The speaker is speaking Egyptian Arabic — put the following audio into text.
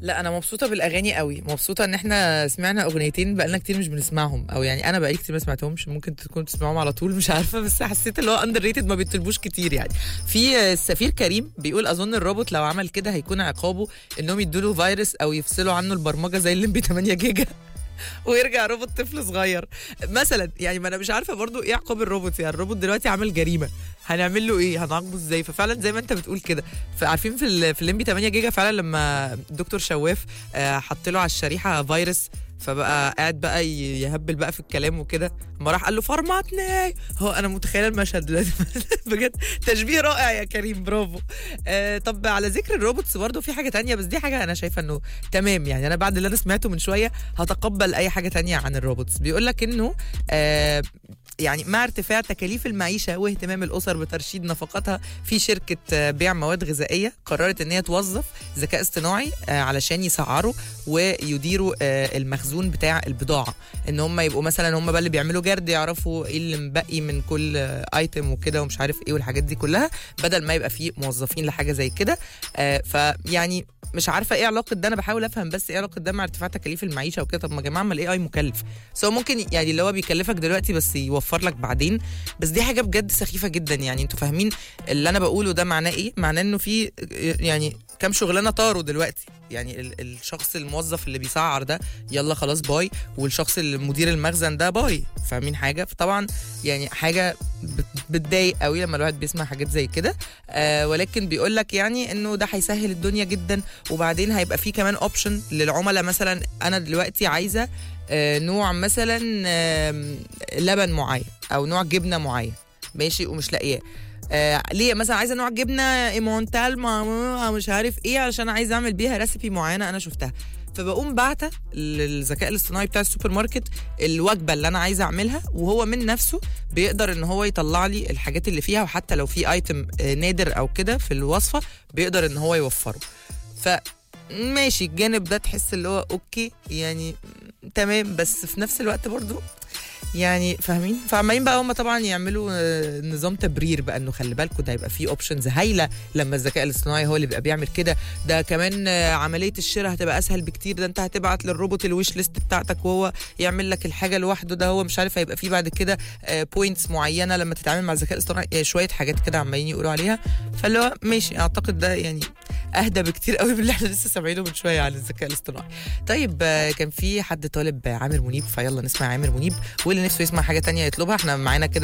لا انا مبسوطه بالاغاني قوي مبسوطه ان احنا سمعنا اغنيتين بقالنا كتير مش بنسمعهم او يعني انا بقالي كتير ما سمعتهمش ممكن تكونوا تسمعوهم على طول مش عارفه بس حسيت اللي هو اندر ريتد ما بيطلبوش كتير يعني في السفير كريم بيقول اظن الروبوت لو عمل كده هيكون عقابه انهم يدوا له فيروس او يفصلوا عنه البرمجه زي الليمبي 8 جيجا ويرجع روبوت طفل صغير مثلا يعني ما انا مش عارفه برضو ايه عقاب الروبوت يعني الروبوت دلوقتي عمل جريمه هنعمل له ايه هنعاقبه ازاي ففعلا زي ما انت بتقول كده فعارفين في ال- في الليمبي 8 جيجا فعلا لما الدكتور شواف آه، حط له على الشريحه فيروس فبقى قاعد بقى ي- يهبل بقى في الكلام وكده ما راح قال له فرمتني هو انا متخيله المشهد دلوقتي بجد تشبيه رائع يا كريم برافو آه طب على ذكر الروبوتس برضه في حاجه تانية بس دي حاجه انا شايفه انه تمام يعني انا بعد اللي انا سمعته من شويه هتقبل اي حاجه تانية عن الروبوتس بيقول لك انه آه يعني مع ارتفاع تكاليف المعيشه واهتمام الاسر بترشيد نفقاتها في شركه آه، بيع مواد غذائيه قررت ان هي توظف ذكاء اصطناعي آه، علشان يسعروا ويديروا آه، المخزون بتاع البضاعه ان هم يبقوا مثلا هم بقى اللي بيعملوا جرد يعرفوا ايه اللي مبقي من كل آه، ايتم وكده ومش عارف ايه والحاجات دي كلها بدل ما يبقى في موظفين لحاجه زي كده آه، فيعني مش عارفه ايه علاقه ده انا بحاول افهم بس ايه علاقه ده مع ارتفاع تكاليف المعيشه وكده طب ما يا جماعه ما الاي اي مكلف سو ممكن يعني اللي هو بيكلفك دلوقتي بس يوفر لك بعدين بس دي حاجه بجد سخيفه جدا يعني انتوا فاهمين اللي انا بقوله ده معناه ايه معناه انه في يعني كام شغلانه طاروا دلوقتي يعني ال- الشخص الموظف اللي بيسعر ده يلا خلاص باي والشخص اللي مدير المخزن ده باي فاهمين حاجه فطبعا يعني حاجه بت- بتضايق قوي لما الواحد بيسمع حاجات زي كده آه ولكن بيقول لك يعني انه ده هيسهل الدنيا جدا وبعدين هيبقى فيه كمان اوبشن للعملاء مثلا انا دلوقتي عايزه آه نوع مثلا آم، لبن معين او نوع جبنه معين ماشي ومش لاقياه آه ليه مثلا عايزه نوع جبنه ايمونتال مع مش عارف ايه علشان عايزه اعمل بيها ريسيبي معينه انا شفتها فبقوم باعته للذكاء الاصطناعي بتاع السوبر ماركت الوجبه اللي انا عايزه اعملها وهو من نفسه بيقدر ان هو يطلع لي الحاجات اللي فيها وحتى لو في ايتم آه، نادر او كده في الوصفه بيقدر ان هو يوفره ف ماشي الجانب ده تحس اللي هو اوكي يعني تمام بس في نفس الوقت برضو يعني فاهمين فعمالين بقى هم طبعا يعملوا آه، نظام تبرير بقى انه خلي بالكم ده هيبقى فيه اوبشنز هايله لما الذكاء الاصطناعي هو اللي بيبقى بيعمل كده ده كمان آه، عمليه الشراء هتبقى اسهل بكتير ده انت هتبعت للروبوت الويش ليست بتاعتك وهو يعمل لك الحاجه لوحده ده هو مش عارف هيبقى فيه بعد كده بوينتس معينه لما تتعامل مع الذكاء الاصطناعي آه، شويه حاجات كده عمالين يقولوا عليها فاللي هو ماشي اعتقد ده يعني اهدى بكتير قوي من اللي احنا لسه سامعينه من شويه عن الذكاء الاصطناعي طيب آه، كان في حد طالب عامر منيب فيلا نسمع عامر منيب واللي نفسه يسمع حاجه تانية يطلبها احنا معانا كده